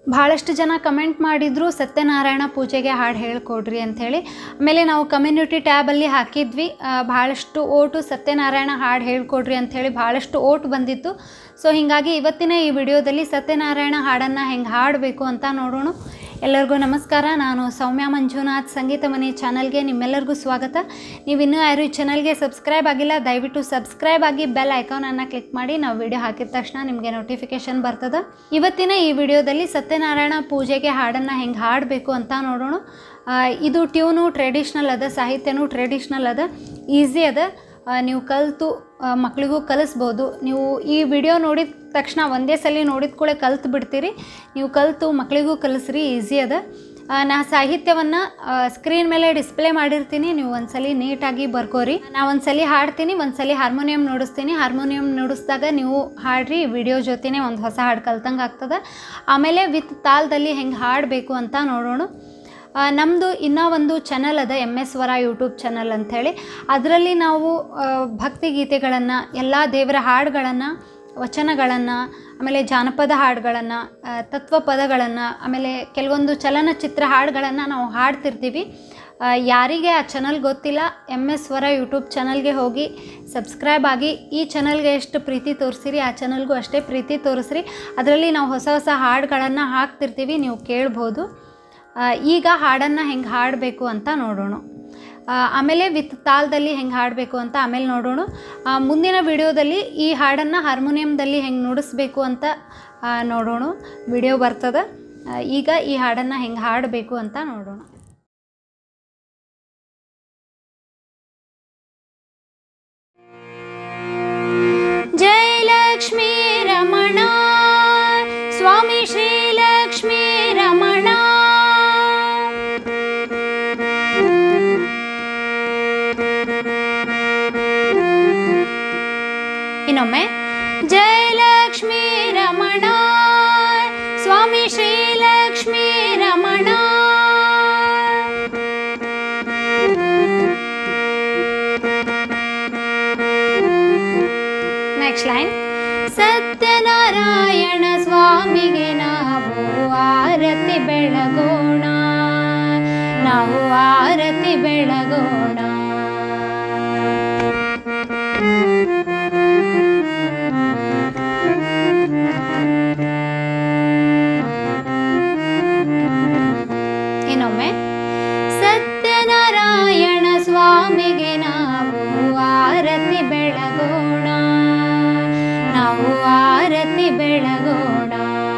ಭಾಳಷ್ಟು ಜನ ಕಮೆಂಟ್ ಮಾಡಿದ್ರು ಸತ್ಯನಾರಾಯಣ ಪೂಜೆಗೆ ಹಾಡು ಹೇಳ್ಕೊಡ್ರಿ ಅಂಥೇಳಿ ಆಮೇಲೆ ನಾವು ಕಮ್ಯುನಿಟಿ ಟ್ಯಾಬಲ್ಲಿ ಹಾಕಿದ್ವಿ ಆ, ಭಾಳಷ್ಟು ಓಟು ಸತ್ಯನಾರಾಯಣ ಹಾಡು ಹೇಳ್ಕೊಡ್ರಿ ಅಂಥೇಳಿ ಭಾಳಷ್ಟು ಓಟ್ ಬಂದಿತ್ತು ಸೊ ಹೀಗಾಗಿ ಇವತ್ತಿನ ಈ ವಿಡಿಯೋದಲ್ಲಿ ಸತ್ಯನಾರಾಯಣ ಹಾಡನ್ನು ಹೆಂಗೆ ಹಾಡಬೇಕು ಅಂತ ನೋಡೋಣ ಎಲ್ಲರಿಗೂ ನಮಸ್ಕಾರ ನಾನು ಸೌಮ್ಯ ಮಂಜುನಾಥ್ ಸಂಗೀತ ಮನೆ ಚಾನಲ್ಗೆ ನಿಮ್ಮೆಲ್ಲರಿಗೂ ಸ್ವಾಗತ ನೀವು ಇನ್ನೂ ಯಾರು ಈ ಚಾನಲ್ಗೆ ಸಬ್ಸ್ಕ್ರೈಬ್ ಆಗಿಲ್ಲ ದಯವಿಟ್ಟು ಸಬ್ಸ್ಕ್ರೈಬ್ ಆಗಿ ಬೆಲ್ ಐಕಾನನ್ನು ಕ್ಲಿಕ್ ಮಾಡಿ ನಾವು ವಿಡಿಯೋ ಹಾಕಿದ ತಕ್ಷಣ ನಿಮಗೆ ನೋಟಿಫಿಕೇಶನ್ ಬರ್ತದೆ ಇವತ್ತಿನ ಈ ವಿಡಿಯೋದಲ್ಲಿ ಸತ್ಯನಾರಾಯಣ ಪೂಜೆಗೆ ಹಾಡನ್ನು ಹೆಂಗೆ ಹಾಡಬೇಕು ಅಂತ ನೋಡೋಣ ಆ, ಇದು ಟ್ಯೂನು ಟ್ರೆಡಿಷ್ನಲ್ ಅದ ಸಾಹಿತ್ಯನೂ ಟ್ರೆಡಿಷ್ನಲ್ ಅದ ಈಸಿ ಅದ ಆ, ನೀವು ಕಲಿತು ಮಕ್ಕಳಿಗೂ ಕಲಿಸ್ಬೋದು ನೀವು ಈ ವಿಡಿಯೋ ನೋಡಿದ ತಕ್ಷಣ ಒಂದೇ ಸಲ ನೋಡಿದ ಕೂಡ ಕಲ್ತು ಬಿಡ್ತೀರಿ ನೀವು ಕಲಿತು ಮಕ್ಕಳಿಗೂ ಕಲಿಸ್ರಿ ಈಸಿ ಅದ ಆ, ನಾ ಸಾಹಿತ್ಯವನ್ನು ಸ್ಕ್ರೀನ್ ಮೇಲೆ ಡಿಸ್ಪ್ಲೇ ಮಾಡಿರ್ತೀನಿ ನೀವು ಒಂದ್ಸಲಿ ನೀಟಾಗಿ ಬರ್ಕೋರಿ ನಾ ಒಂದ್ಸಲಿ ಹಾಡ್ತೀನಿ ಒಂದ್ಸಲಿ ಹಾರ್ಮೋನಿಯಂ ನುಡಿಸ್ತೀನಿ ಹಾರ್ಮೋನಿಯಂ ನುಡಿಸಿದಾಗ ನೀವು ಹಾಡ್ರಿ ವಿಡಿಯೋ ಜೊತೆನೇ ಒಂದು ಹೊಸ ಹಾಡು ಕಲ್ತಂಗೆ ಆಗ್ತದೆ ಆಮೇಲೆ ವಿತ್ ತಾಳದಲ್ಲಿ ಹೆಂಗೆ ಹಾಡಬೇಕು ಅಂತ ನೋಡೋಣ ಆ, ನಮ್ಮದು ಇನ್ನೂ ಒಂದು ಚಾನಲ್ ಅದ ಎಮ್ ಎಸ್ ವರ ಯೂಟ್ಯೂಬ್ ಚಾನಲ್ ಅಂಥೇಳಿ ಅದರಲ್ಲಿ ನಾವು ಆ, ಭಕ್ತಿ ಗೀತೆಗಳನ್ನು ಎಲ್ಲ ದೇವರ ಹಾಡುಗಳನ್ನು ವಚನಗಳನ್ನು ಆಮೇಲೆ ಜಾನಪದ ಹಾಡುಗಳನ್ನು ತತ್ವ ಪದಗಳನ್ನು ಆಮೇಲೆ ಕೆಲವೊಂದು ಚಲನಚಿತ್ರ ಹಾಡುಗಳನ್ನು ನಾವು ಹಾಡ್ತಿರ್ತೀವಿ ಆ, ಯಾರಿಗೆ ಆ ಚಾನಲ್ ಗೊತ್ತಿಲ್ಲ ಎಮ್ ಎಸ್ ವರ ಯೂಟ್ಯೂಬ್ ಚಾನಲ್ಗೆ ಹೋಗಿ ಸಬ್ಸ್ಕ್ರೈಬ್ ಆಗಿ ಈ ಚಾನಲ್ಗೆ ಎಷ್ಟು ಪ್ರೀತಿ ತೋರಿಸಿರಿ ಆ ಚಾನಲ್ಗೂ ಅಷ್ಟೇ ಪ್ರೀತಿ ತೋರಿಸ್ರಿ ಅದರಲ್ಲಿ ನಾವು ಹೊಸ ಹೊಸ ಹಾಡುಗಳನ್ನು ಹಾಕ್ತಿರ್ತೀವಿ ನೀವು ಕೇಳ್ಬೋದು ಆ, ಈಗ ಹಾಡನ್ನು ಹೆಂಗೆ ಹಾಡಬೇಕು ಅಂತ ನೋಡೋಣ ಆ, ಆಮೇಲೆ ವಿತ್ ತಾಳದಲ್ಲಿ ಹೆಂಗೆ ಹಾಡಬೇಕು ಅಂತ ಆಮೇಲೆ ನೋಡೋಣ ಆ, ಮುಂದಿನ ವಿಡಿಯೋದಲ್ಲಿ ಈ ಹಾಡನ್ನು ಹಾರ್ಮೋನಿಯಂದಲ್ಲಿ ಹೆಂಗೆ ನುಡಿಸ್ಬೇಕು ಅಂತ ಆ, ನೋಡೋಣ ವಿಡಿಯೋ ಬರ್ತದೆ ಆ, ಈಗ ಈ ಹಾಡನ್ನು ಹೆಂಗೆ ಹಾಡಬೇಕು ಅಂತ ನೋಡೋಣ ಜಯ ಲಕ್ಷ್ಮೀ ರಮಣ ಸ್ವಾಮಿ ಶ್ರೀ ಲಕ್ಷ್ಮೀ ರಮಣ ಇನ್ನೊಮ್ಮೆ ಜಯ ಲಕ್ಷ್ಮೀ ರಮಣ ಸ್ವಾಮಿ ಶ್ರೀ ಲಕ್ಷ್ಮೀ ರಮಣ ನೆಕ್ಸ್ಟ್ ಲೈನ್ ಸತ್ಯನಾರಾಯಣ ಸ್ವಾಮಿಗೆ ನಾವು ಆರತಿ ಬೆಳಗೋಣ ನಾವು ಆರತಿ ಬೆಳಗೋಣ ಇನ್ನೊಮ್ಮೆ ಸತ್ಯನಾರಾಯಣ ಸ್ವಾಮಿಗೆ ನಾವು ಆರತಿ ಬೆಳಗೋಣ ನಾವು ಆರತಿ ಬೆಳಗೋಣ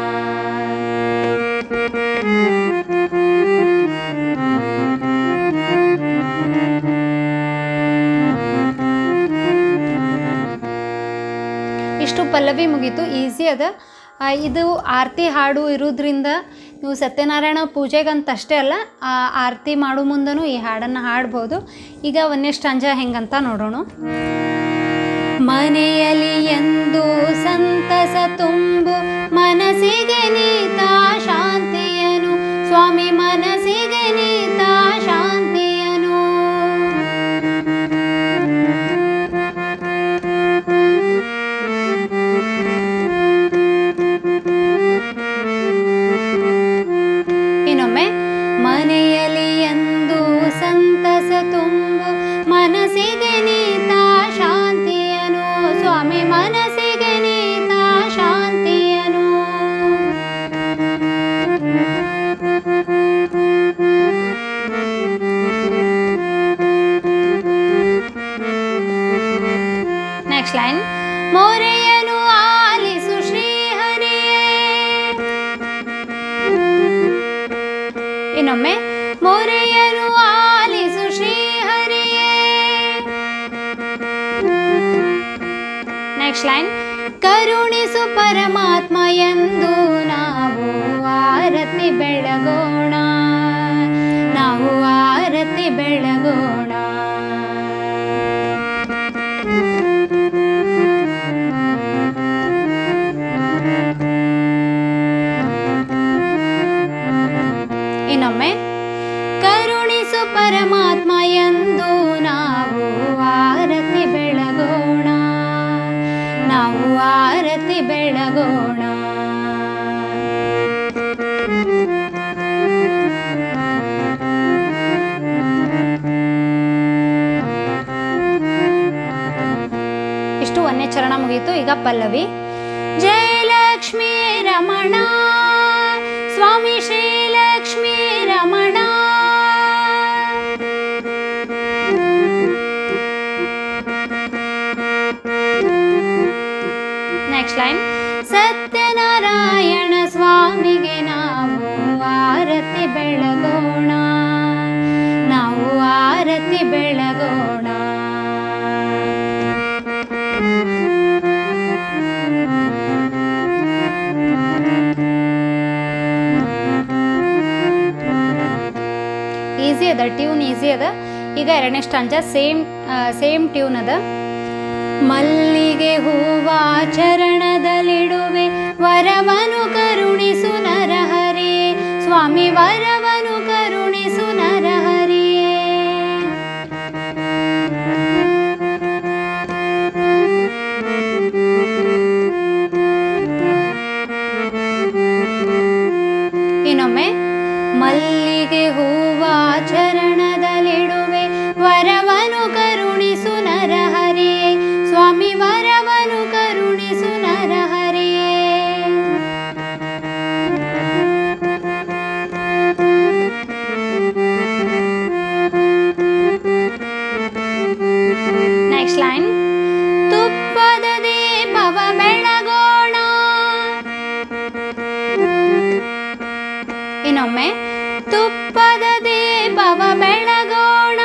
ಇಷ್ಟು ಪಲ್ಲವಿ ಮುಗೀತು ಈಸಿ ಅದ ಆ, ಇದು ಆರತಿ ಹಾಡು ಇರೋದ್ರಿಂದ ನೀವು ಸತ್ಯನಾರಾಯಣ ಪೂಜೆಗಂತ ಅಷ್ಟೇ ಅಲ್ಲ ಆ ಆರತಿ ಮಾಡೋ ಮುಂದನೂ ಈ ಹಾಡನ್ನು ಹಾಡ್ಬೋದು ಈಗ ಒಂದೇ ಸ್ಟಾಂಜ ಹೆಂಗಂತ ನೋಡೋಣ ಮನೆಯಲ್ಲಿ ಎಂದು ಸಂತಸ ತುಂಬು ಮನಸ್ಸಿಗೆ ನೀತ ಶಾಂತಿಯನು ಸ್ವಾಮಿ ಮನಸ್ಸಿಗೆ ನೀತ ಶಾಂತಿಯನು ಇನ್ನೊಮ್ಮೆ ಮನೆಯಲ್ಲಿ ಎಂದು ಸಂತಸ ತುಂಬು ಮನಸ್ಸಿಗೆ ನೀತ ಶಾಂತಿಯನು ಸ್ವಾಮಿ ಮನಸ್ಸಿಗೆ ನೀತ ಶಾಂತಿಯನು ನೆಕ್ಸ್ಟ್ ಲೈನ್ ಮೋರೆಯನು ಆಲಿಸು ಶ್ರೀಹರಿಯೇ ಇನ್ನೊಮ್ಮೆ ಮೋರೆಯನು ಆಲಿಸು ಶ್ರೀಹರಿಯೇ ನೆಕ್ಸ್ಟ್ ಲೈನ್ ಕರುಣಿಸು ಪರಮಾತ್ಮ ಎಂದು ನಾವು ಆರತಿ ಬೆಳಗೋಣ ನಾವು ಆರತಿ ಬೆಳಗೋಣ ಇನ್ನೊಮ್ಮೆ ಕರುಣಿಸು ಪರಮಾತ್ಮ ಎಂದು ನಾವು ಆರತಿ ಬೆಳಗೋಣ ನಾವು ಆರತಿ ಬೆಳಗೋಣ ಮುಗೀತು ಈಗ ಪಲ್ಲವಿ ಜಯಲಕ್ಷ್ಮೀ ರಮಣ ಸ್ವಾಮಿ ಶ್ರೀಲಕ್ಷ್ಮೀ ರಮಣ ನೆಕ್ಸ್ಟ್ ಲೈನ್ ಸತ್ಯನಾರಾಯಣ ಸ್ವಾಮಿಗೆ ನಾವು ಆರತಿ ಬೆಳಗೋಣ ನಾವು ಆರತಿ ಬೆಳಗೋಣ ಈಸಿ ಅದ ಟ್ಯೂನ್ ಈಸಿ ಅದ ಈಗ ಎರಡನೇ ಸ್ಟಾಂಜ ಸೇಮ್ ಸೇಮ್ ಟ್ಯೂನ್ ಅದ ಮಲ್ಲಿಗೆ ಹೂವ ಚರಣದಲ್ಲಿಡುವೆ ವರವನು ಕರುಣಿಸು ನರಹರಿಯೇ ಸ್ವಾಮಿ ವರವನು ಕರುಣಿಸು ನರಹರಿಯೇ ಇನ್ನೊಮ್ಮೆ ಮಲ್ಲಿಗೆ ಹೂವ ಚರಣದಲ್ಲಿಡುವೆ ವರವನು ಕರುಣಿಸು ನರಹರಿಯೇ ಸ್ವಾಮಿ ವರವನು ಕರುಣಿಸು ನರಹರಿಯೇ ನೆಕ್ಸ್ಟ್ ಲೈನ್ ತುಪ್ಪದ ದೀಪವ ಬೆಳಗೋಣ ಇನ್ನೊಮ್ಮೆ ತುಪ್ಪದ ದೀಪವ ಬೆಳಗೋಣ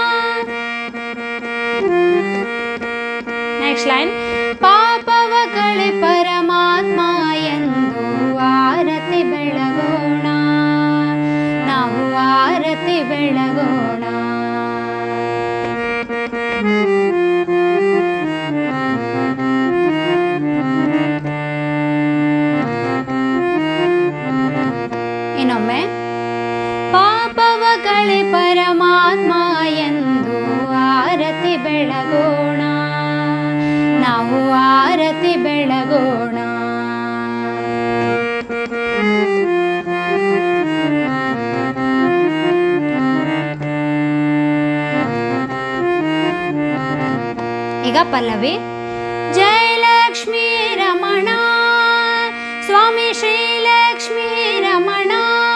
ನೆಕ್ಸ್ಟ್ ಲೈನ್ ಪಾಪವ ಕಳೆ ಪರಮಾತ್ಮ ಎಂದು ಆರತಿ ಬೆಳಗೋಣ ನಾವು ಆರತಿ ಬೆಳಗೋಣ ಇನ್ನೊಮ್ಮೆ ಪಾಪವ ಕಳೆ ಪರಮಾತ್ಮ ಎಂದು ಆರತಿ ಬೆಳಗೋಣ ನಾವು ಆರತಿ ಬೆಳಗೋಣ ಈಗ ಪಲ್ಲವಿ ಜಯಲಕ್ಷ್ಮೀ ರಮಣ ಸ್ವಾಮಿ ಶ್ರೀಲಕ್ಷ್ಮೀ ರಮಣ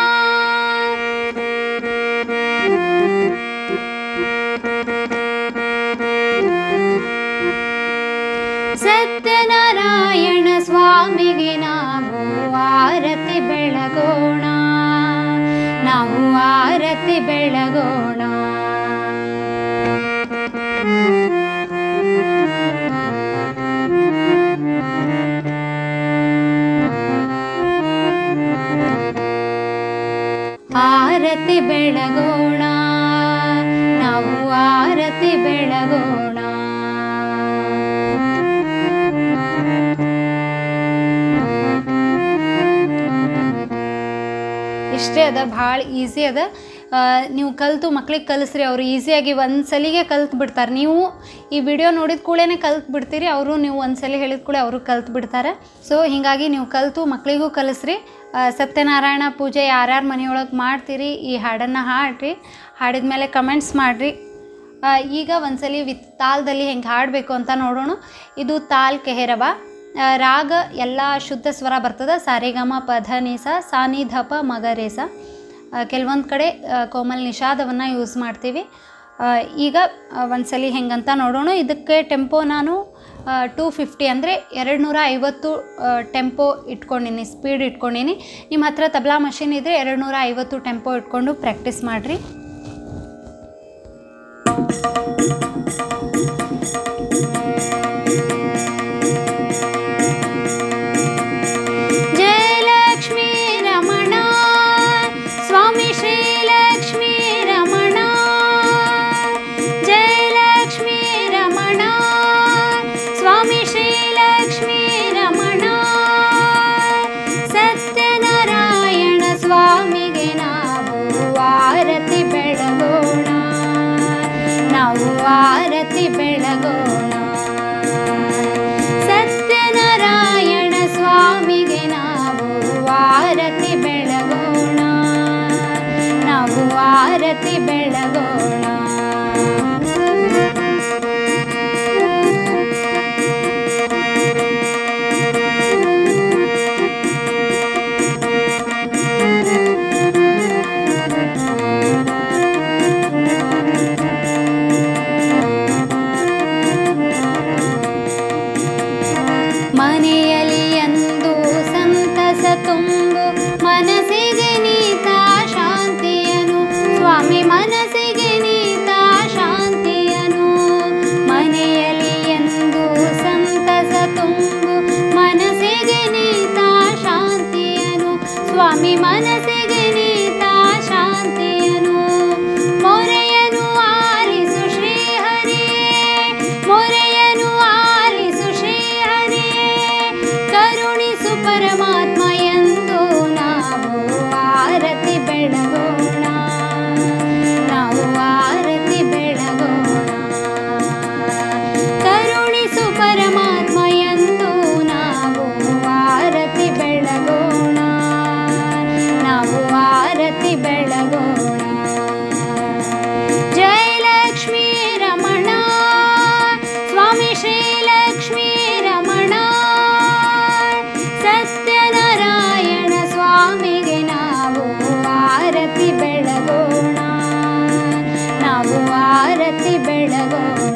ಸತ್ಯನಾರಾಯಣ ಸ್ವಾಮಿಗೆ ನಾವು ಆರತಿ ಬೆಳಗೋಣ ನಾವು ಆರತಿ ಬೆಳಗೋಣ ಆರತಿ ಬೆಳಗೋಣ ನಾವು ಆರತಿ ಬೆಳಗೋಣ ಇಷ್ಟೇ ಅದ ಭಾಳ ಈಸಿ ಅದ ಆ, ನೀವು ಕಲಿತು ಮಕ್ಳಿಗೆ ಕಲಿಸ್ರಿ ಅವರು ಈಸಿಯಾಗಿ ಒಂದು ಸಲಿಗೆ ಕಲ್ತು ಬಿಡ್ತಾರೆ ನೀವು ಈ ವಿಡಿಯೋ ನೋಡಿದ ಕೂಡಲೇ ಕಲ್ತು ಬಿಡ್ತೀರಿ ಅವರು ನೀವು ಒಂದು ಸಲ ಹೇಳಿದ ಕೂಡ ಅವರು ಕಲ್ತು ಬಿಡ್ತಾರೆ ಸೊ ಹೀಗಾಗಿ ನೀವು ಕಲಿತು ಮಕ್ಕಳಿಗೂ ಕಲಿಸ್ರಿ ಆ, ಸತ್ಯನಾರಾಯಣ ಪೂಜೆ ಯಾರ್ಯಾರ ಮನೆಯೊಳಗೆ ಮಾಡ್ತೀರಿ ಈ ಹಾಡನ್ನು ಹಾಡ್ರಿ ಹಾಡಿದ ಮೇಲೆ ಕಮೆಂಟ್ಸ್ ಮಾಡಿರಿ ಈಗ ಒಂದ್ಸಲಿ ವಿತ್ ತಾಳದಲ್ಲಿ ಹೆಂಗೆ ಹಾಡಬೇಕು ಅಂತ ನೋಡೋಣ ಇದು ತಾಲ್ ಕೆಹರವ ಆ, ರಾಗ ಎಲ್ಲ ಶುದ್ಧ ಸ್ವರ ಬರ್ತದೆ ಸಾರಿಗಮ ಪಧ ನಿಸ ಸಾನಿ ಧಪ ಮಗರೇಸ ಕೆಲವೊಂದು ಕಡೆ ಆ, ಕೋಮಲ್ ನಿಷಾದವನ್ನು ಯೂಸ್ ಮಾಡ್ತೀವಿ ಆ, ಈಗ ಒಂದ್ಸಲಿ ಹೆಂಗಂತ ನೋಡೋಣ ಇದಕ್ಕೆ ಟೆಂಪೋ ನಾನು ಟೂ ಫಿಫ್ಟಿ ಅಂದರೆ ಎರಡು ನೂರ ಐವತ್ತು ಟೆಂಪೋ ಇಟ್ಕೊಂಡಿನಿ ಸ್ಪೀಡ್ ಇಟ್ಕೊಂಡಿನಿ ನಿಮ್ಮ ಹತ್ರ ತಬಲಾ ಮಷಿನ್ ಇದ್ದರೆ ಎರಡು ನೂರ ಐವತ್ತು ಟೆಂಪೋ ಇಟ್ಕೊಂಡು ಪ್ರಾಕ್ಟೀಸ್ ಮಾಡಿರಿ ಜಯಲಕ್ಷ್ಮೀ ರಮಣ ಸ್ವಾಮಿ ಶ್ರೀಲಕ್ಷ್ಮೀ ರಮಣ ಜಯಲಕ್ಷ್ಮೀ ರಮಣ ಸ್ವಾಮಿ ಶ್ರೀಲಕ್ಷ್ಮೀ ರಮಣ ಸತ್ಯನಾರಾಯಣ ಸ್ವಾಮಿಗೆ ನಾವು ಆರತಿ ಬೆಳಗೋಣ ನಾವು ಆರತಿ ಬೆಳಗೋಣ ಸತ್ಯನಾರಾಯಣ ಸ್ವಾಮಿಗೆ ನಾವು ಆರತಿ ಬೆಳಗೋಣ ನಾವು ಆರತಿ ಬೆಳಗೋಣ ಮನಸ್ಸಿಗೆ ನೀತ ಶಾಂತಿಯನು ಮೊರೆಯನು ಆಲಿಸು ಶ್ರೀಹರಿಯೇ ಮೊರೆಯನು ಆಲಿಸು ಶ್ರೀಹರಿಯೇ ಕರುಣಿಸು ಪರಮಾತ್ಮ ಎಂದು ನಾವು ಆರತಿ ಬೆಳಗೋಣ ನಾವು ಆರತಿ ಬೆಳಗೋಣ ಕರುಣಿಸು ಪರಮಾತ್ಮ ಎಂದು ನಾವು ಆರತಿ ಬೆಳಗೋಣ ನಾವು ಆರತಿ ಬೆಳಗೋಣ ಜಯ ಲಕ್ಷ್ಮೀ ರಮಣ ಸ್ವಾಮಿ ಶ್ರೀ ಲಕ್ಷ್ಮೀ ರಮಣ ಸತ್ಯನಾರಾಯಣ ಸ್ವಾಮಿಗೆ ನಾವು ಆರತಿ ಬೆಳಗೋಣ ನಾವು ಆರತಿ ಬೆಳಗೋಣ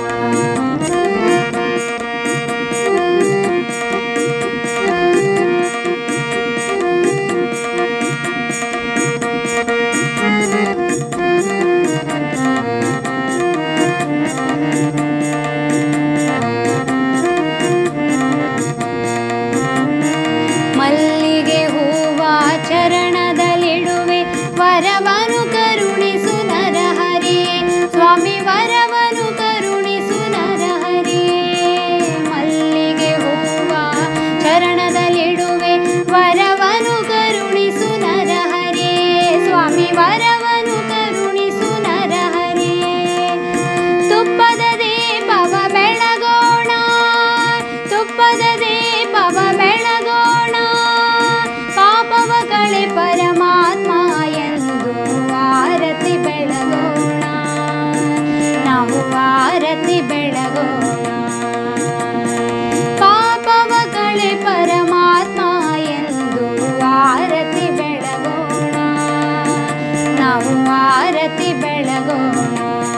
ಮಲ್ಲಿಗೆ ಹೂವ ಚರಣದಲ್ಲಿಡುವೆ ವರವನು ಕರುಣಿಸು ನರಹರಿಯೇ ಸ್ವಾಮಿ ವರವನು ಕರುಣಿಸು ನರಹರಿಯೇ ಮಲ್ಲಿಗೆ ಹೂವ ಚರಣದಲ್ಲಿಡುವೆ ವರವನು ಕರುಣಿಸು ನರಹರಿಯೇ ಸ್ವಾಮಿ ವರವನು ಕರುಣಿಸು ನರಹರಿಯೇ ತುಪ್ಪದ ದೀಪವ ಬೆಳಗೋಣ ತುಪ್ಪದ ದೀಪವ ಬೆಳಗೋಣ ಪಾಪವ ಕಳೆ ಪರಮಾತ್ಮ ಎಂದು ಆರತಿ ಬೆಳಗೋಣ ನಾವು ಆರತಿ ಬೆಳಗೋಣ ಪಾಪವ ಕಳೆ ಪರಮಾತ್ಮ ಎಂದು ಆರತಿ ಬೆಳಗೋಣ ನಾವು ಆರತಿ ಬೆಳಗೋಣ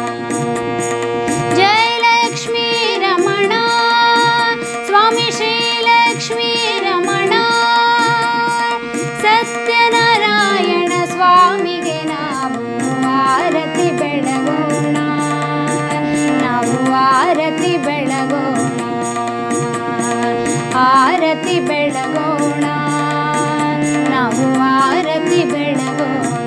ಜಯ ಲಕ್ಷ್ಮೀ ರಮಣ ಸ್ವಾಮಿ ಶ್ರೀ ಲಕ್ಷ್ಮೀ ರಮಣ ಸತ್ಯನಾರಾಯಣ ಸ್ವಾಮಿಗೆ ನಾವು ಆರತಿ ಬೆಳಗೋಣ ನಾವು ಆರತಿ ಬೆಳಗೋಣ ಆರತಿ ಬೆಳಗೋಣ ನಾವು ಆರತಿ ಬೆಳಗೋಣ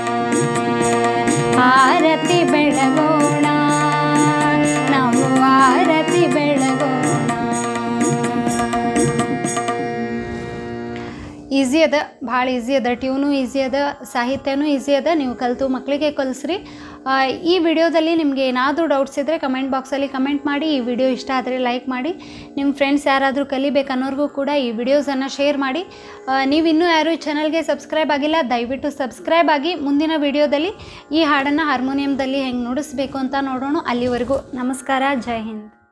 ಆರತಿ ಬೆಳಗೋಣ ನಾವು ಆರತಿ ಬೆಳಗೋಣ ಈಸಿ ಅದ ಭಾಳ ಈಸಿ ಅದ ಟ್ಯೂನು ಈಸಿ ಅದ ಸಾಹಿತ್ಯನೂ ಈಸಿ ಅದ ನೀವು ಕಲಿತು ಮಕ್ಕಳಿಗೆ ಕಲಿಸ್ರಿ ಆ, ಈ ವಿಡಿಯೋದಲ್ಲಿ ನಿಮಗೆ ಏನಾದರೂ ಡೌಟ್ಸ್ ಇದ್ದರೆ ಕಮೆಂಟ್ ಬಾಕ್ಸಲ್ಲಿ ಕಮೆಂಟ್ ಮಾಡಿ ಈ ವಿಡಿಯೋ ಇಷ್ಟ ಆದರೆ ಲೈಕ್ ಮಾಡಿ ನಿಮ್ಮ ಫ್ರೆಂಡ್ಸ್ ಯಾರಾದರೂ ಕಲಿಬೇಕನ್ನೋರ್ಗೂ ಕೂಡ ಈ ವಿಡಿಯೋಸನ್ನು ಶೇರ್ ಮಾಡಿ ಆ, ನೀವು ಇನ್ನೂ ಯಾರು ಈ ಚಾನಲ್ಗೆ ಸಬ್ಸ್ಕ್ರೈಬ್ ಆಗಿಲ್ಲ ದಯವಿಟ್ಟು ಸಬ್ಸ್ಕ್ರೈಬ್ ಆಗಿ ಮುಂದಿನ ವಿಡಿಯೋದಲ್ಲಿ ಈ ಹಾಡನ್ನು ಹಾರ್ಮೋನಿಯಂದಲ್ಲಿ ಹೆಂಗೆ ನುಡಿಸ್ಬೇಕು ಅಂತ ನೋಡೋಣ ಅಲ್ಲಿವರೆಗೂ ನಮಸ್ಕಾರ ಜೈ ಹಿಂದ್